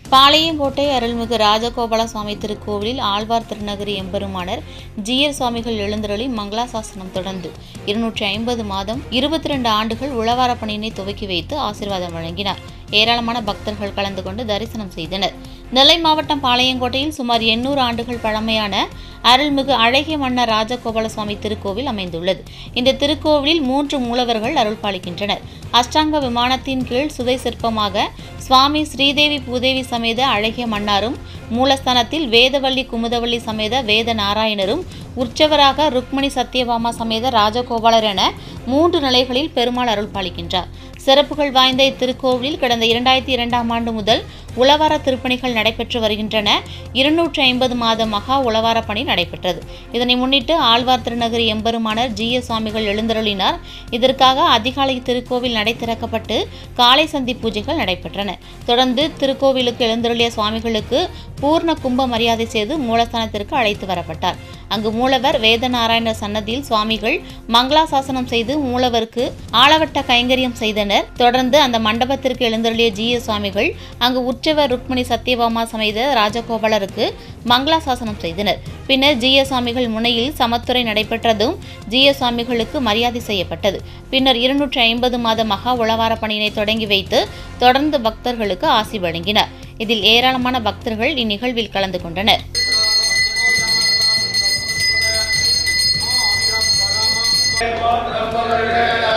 பாளையங்கோட்டை அருள்மிகு ராஜகோபால சுவாமி திருக்கோவிலில் ஆழ்வார் திருநகரி எம்பெருமானர் ஜீயர் சுவாமிகள் எழுந்தருளி மங்களாசாசனம் தொடர்ந்து இருநூற்றி ஐம்பது மாதம் இருபத்தி ரெண்டு ஆண்டுகள் உழவார பணியினை துவக்கி வைத்து ஆசீர்வாதம் வழங்கினார் ஏராளமான பக்தர்கள் கலந்து கொண்டு தரிசனம் செய்தனர் நெல்லை மாவட்டம் பாளையங்கோட்டையில் சுமார் எண்ணூறு ஆண்டுகள் பழமையான அருள்மிகு அழகிய மன்னர் ராஜகோபால சுவாமி திருக்கோவில் அமைந்துள்ளது இந்த திருக்கோவிலில் மூன்று மூலவர்கள் அருள் பாலிக்கின்றனர் அஷ்டாங்க விமானத்தின் கீழ் சுதை சிற்பமாக சுவாமி ஸ்ரீதேவி பூதேவி சமேத அழகிய மன்னாரும் மூலஸ்தானத்தில் வேதவள்ளி குமுதவள்ளி சமேத வேத நாராயணரும் உற்சவராக ருக்மணி சத்யபாமா சமேத ராஜகோபாலர் என மூன்று நிலைகளில் பெருமாள் அருள் பாலிக்கின்றார் சிறப்புகள் வாய்ந்த இத்திருக்கோவிலில் கடந்த இரண்டாயிரத்தி இரண்டாம் ஆண்டு முதல் உளவார திருப்பணிகள் நடைபெற்று வருகின்றன இருநூற்றி ஐம்பது மாத மகா உளவார பணி நடைபெற்றது இதனை முன்னிட்டு ஆழ்வார் திருநகரி எம்பெருமானர் ஜி எஸ் சுவாமிகள் எழுந்தருளினார் இதற்காக அதிகாலை திருக்கோவில் நடை திறக்கப்பட்டு காலை சந்தி பூஜைகள் நடைபெற்றன தொடர்ந்து திருக்கோவிலுக்கு எழுந்தருளிய சுவாமிகளுக்கு பூர்ண கும்ப மரியாதை செய்து மூலஸ்தானத்திற்கு அழைத்து வரப்பட்டார் அங்கு மூலவர் வேதநாராயணர் சன்னதியில் சுவாமிகள் மங்களாசாசனம் செய்து மூலவருக்கு ஆளவட்ட கைங்கரியம் செய்தனர் தொடர்ந்து அந்த மண்டபத்திற்கு எழுந்தருளிய ஜி எஸ் சுவாமிகள் அங்கு உற்சவர் ருக்மணி சத்யபாமா சமேத ராஜகோபாலருக்கு மங்களாசாசனம் செய்தனர் பின்னர் ஜி எஸ் சுவாமிகள் முனையில் சமத்துறை நடைபெற்றதும் ஜி எஸ் சுவாமிகளுக்கு மரியாதை செய்யப்பட்டது பின்னர் இருநூற்றி ஐம்பது மாத மகா உளவார பணியினை தொடங்கி வைத்து தொடர்ந்து பக்தர்களுக்கு ஆசி வழங்கினார் இதில் ஏராளமான பக்தர்கள் இந்நிகழ்வில் கலந்து கொண்டனர் பரம